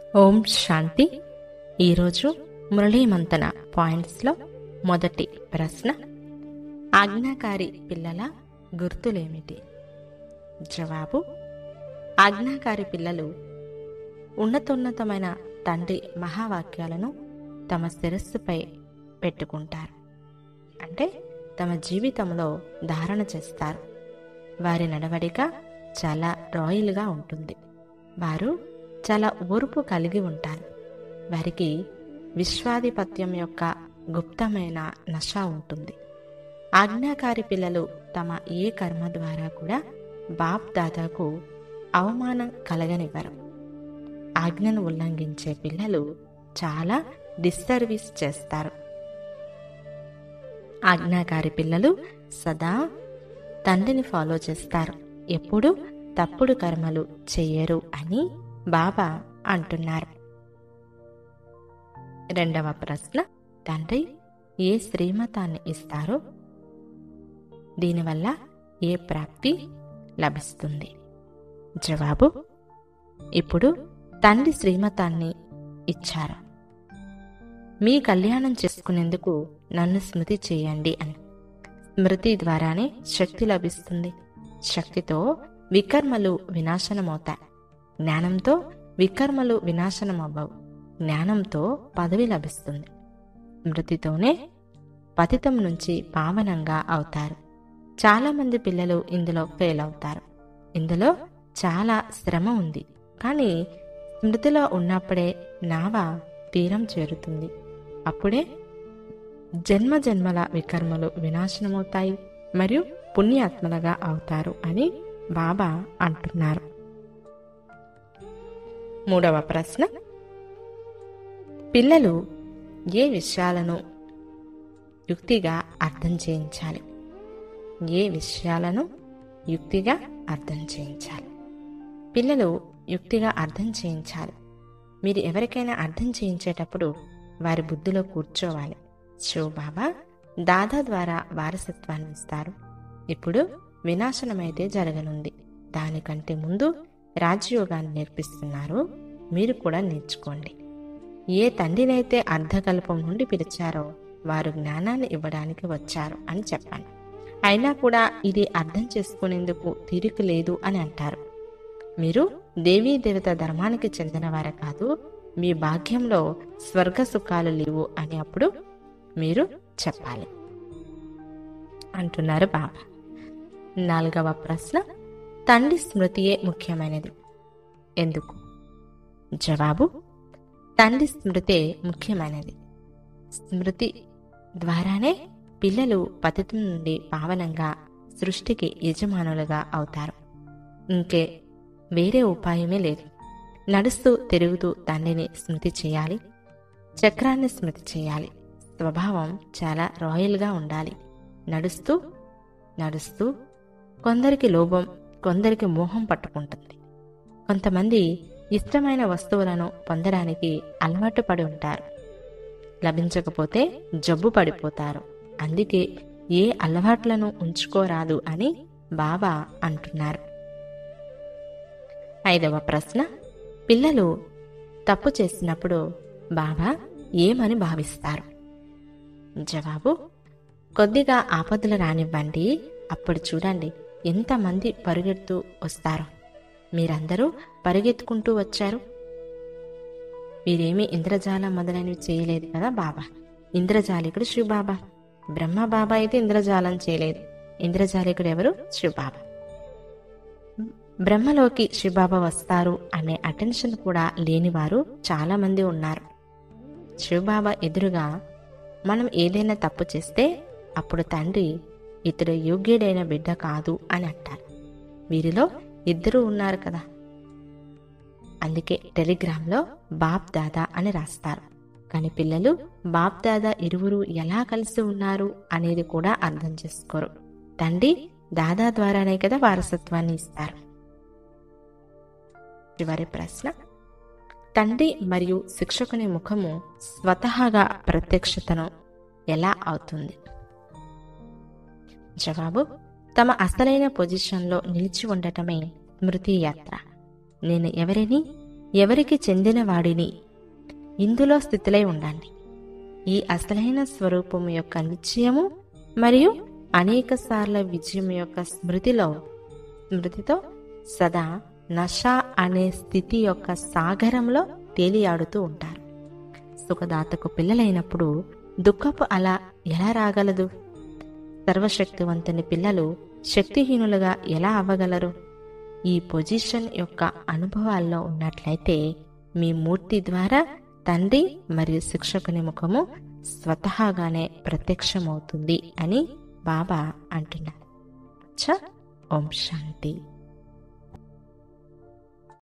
ఓం శాంతి ఈరోజు మురళీమంతన పాయింట్స్లో మొదటి ప్రశ్న ఆజ్ఞాకారి పిల్లల గుర్తులేమిటి జవాబు ఆజ్ఞాకారి పిల్లలు ఉన్నతోన్నతమైన తండ్రి మహావాక్యాలను తమ శిరస్సుపై పెట్టుకుంటారు అంటే తమ జీవితంలో ధారణ చేస్తారు వారి నడవడిక చాలా రాయల్గా ఉంటుంది వారు చాలా ఓర్పు కలిగి ఉంటారు వారికి విశ్వాధిపత్యం యొక్క గుప్తమైన నష ఉంటుంది ఆజ్ఞాకారి పిల్లలు తమ ఏ కర్మ ద్వారా కూడా బాప్ దాదాకు అవమానం కలగనివ్వరు ఆజ్ఞను ఉల్లంఘించే పిల్లలు చాలా డిస్సర్వీస్ చేస్తారు ఆజ్ఞాకారి పిల్లలు సదా తండ్రిని ఫాలో చేస్తారు ఎప్పుడు తప్పుడు కర్మలు చెయ్యరు అని బాబా అంటున్నారు రెండవ ప్రశ్న తండ్రి ఏ శ్రీమతాన్ని ఇస్తారో దీనివల్ల ఏ ప్రాప్తి లభిస్తుంది జవాబు ఇప్పుడు తండ్రి శ్రీమతాన్ని ఇచ్చారు మీ కళ్యాణం చేసుకునేందుకు నన్ను స్మృతి చేయండి అని స్మృతి ద్వారానే శక్తి లభిస్తుంది శక్తితో వికర్మలు వినాశనమవుతాయి జ్ఞానంతో వికర్మలు వినాశనమవ్వవు జ్ఞానంతో పదవి లభిస్తుంది స్మృతితోనే పతితం నుంచి పావనంగా అవుతారు చాలామంది పిల్లలు ఇందులో ఫెయిల్ అవుతారు ఇందులో చాలా శ్రమ ఉంది కానీ స్మృతిలో ఉన్నప్పుడే నావ తీరం చేరుతుంది అప్పుడే జన్మ జన్మల వికర్మలు వినాశనమవుతాయి మరియు పుణ్యాత్మలుగా అవుతారు అని బాబా అంటున్నారు మూడవ ప్రశ్న పిల్లలు ఏ విషయాలను యుక్తిగా అర్థం చేయించాలి ఏ విషయాలను యుక్తిగా అర్థం చేయించాలి పిల్లలు యుక్తిగా అర్థం చేయించాలి మీరు ఎవరికైనా అర్థం చేయించేటప్పుడు వారి బుద్ధిలో కూర్చోవాలి షో బాబా దాదా ద్వారా వారసత్వాన్ని ఇస్తారు ఇప్పుడు వినాశనమైతే జరగనుంది దానికంటే ముందు రాజయోగాన్ని నేర్పిస్తున్నారు మీరు కూడా నేర్చుకోండి ఏ తండ్రినైతే అర్ధకల్పం నుండి పిలిచారో వారు జ్ఞానాన్ని ఇవ్వడానికి వచ్చారు అని చెప్పాను అయినా కూడా ఇది అర్థం చేసుకునేందుకు తీరిక లేదు అని అంటారు మీరు దేవీ దేవత ధర్మానికి చెందినవారే కాదు మీ భాగ్యంలో స్వర్గ సుఖాలు లేవు అని అప్పుడు మీరు చెప్పాలి అంటున్నారు బాబా నాలుగవ ప్రశ్న తండ్రి స్మృతియే ముఖ్యమైనది ఎందుకు జవాబు తండ్రి స్మృతే ముఖ్యమైనది స్మృతి ద్వారానే పిల్లలు పతితం నుండి పావనంగా సృష్టికి యజమానులుగా అవుతారు ఇంకే వేరే ఉపాయమే లేదు నడుస్తూ తిరుగుతూ తండ్రిని స్మృతి చేయాలి చక్రాన్ని స్మృతి చేయాలి స్వభావం చాలా రాయల్గా ఉండాలి నడుస్తూ నడుస్తూ కొందరికి లోభం కొందరికి మోహం పట్టుకుంటుంది కొంతమంది ఇష్టమైన వస్తువులను పొందడానికి అలవాటు పడి ఉంటారు లభించకపోతే జబ్బు పడిపోతారు అందుకే ఏ అలవాట్లను ఉంచుకోరాదు అని బాబా అంటున్నారు ఐదవ ప్రశ్న పిల్లలు తప్పు చేసినప్పుడు బాబా ఏమని భావిస్తారు జవాబు కొద్దిగా ఆపదలు రానివ్వండి అప్పుడు చూడండి ఎంతమంది పరుగెత్తు వస్తారు మీరందరూ పరిగెత్తుకుంటూ వచ్చారు మీరేమీ ఇంద్రజాలం మొదలైనవి చేయలేదు కదా బాబా ఇంద్రజాలికుడు శివబాబా బ్రహ్మ బాబా అయితే ఇంద్రజాలం చేయలేదు ఇంద్రజాలికుడు ఎవరు శివబాబా బ్రహ్మలోకి శివబాబా వస్తారు అనే అటెన్షన్ కూడా లేనివారు చాలా మంది ఉన్నారు శివబాబా ఎదురుగా మనం ఏదైనా తప్పు చేస్తే అప్పుడు తండ్రి ఇతడు యోగ్యుడైన బిడ్డ కాదు అని అంటారు వీరిలో ఇద్దరు ఉన్నారు కదా అందుకే టెలిగ్రామ్లో బాప్ దాదా అని రాస్తారు కానీ పిల్లలు బాప్ దాదా ఇరువురు ఎలా కలిసి ఉన్నారు అనేది కూడా అర్థం చేసుకోరు తండ్రి దాదా ద్వారానే కదా వారసత్వాన్ని ఇస్తారు చివరి ప్రశ్న తండ్రి మరియు శిక్షకుని ముఖము స్వతహాగా ప్రత్యక్షతను ఎలా అవుతుంది జవాబు తమ అసలైన పొజిషన్లో నిలిచి ఉండటమే స్మృతి యాత్ర నేను ఎవరిని ఎవరికి చెందిన వాడిని ఇందులో స్థితిలై ఉండండి ఈ అసలైన స్వరూపం యొక్క నిశ్చయము మరియు అనేక సార్ల విజయం యొక్క స్మృతిలో స్మృతితో సదా నష అనే స్థితి యొక్క సాగరంలో తేలియాడుతూ ఉంటారు సుఖదాతకు పిల్లలైనప్పుడు దుఃఖపు అలా ఎలా రాగలదు సర్వశక్తివంతుని పిల్లలు శక్తిహీనులుగా ఎలా అవ్వగలరు ఈ పొజిషన్ యొక్క అనుభవాల్లో ఉన్నట్లయితే మీ మూర్తి ద్వారా తండ్రి మరియు శిక్షకుని ముఖము స్వతహాగానే ప్రత్యక్షమవుతుంది అని బాబా అంటున్నారు చ ఓం శాంతి